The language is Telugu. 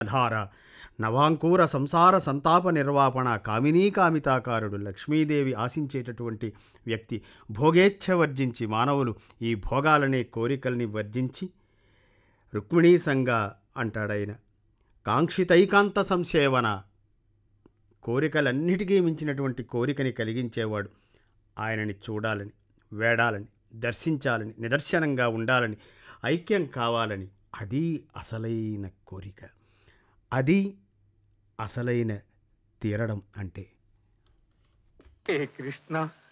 ధార నవాంకూర సంసార సంతాప నిర్వాపణ కామినీ కామితాకారుడు లక్ష్మీదేవి ఆశించేటటువంటి వ్యక్తి భోగేచ్ఛ వర్జించి మానవులు ఈ భోగాలనే కోరికల్ని వర్జించి రుక్మిణీ సంగ అంటాడైన కాంక్షితైకాంత సంసేవన కోరికలన్నిటికీ మించినటువంటి కోరికని కలిగించేవాడు ఆయనని చూడాలని వేడాలని దర్శించాలని నిదర్శనంగా ఉండాలని ఐక్యం కావాలని అది అసలైన కోరిక అది అసలైన తీరడం అంటే హే కృష్ణ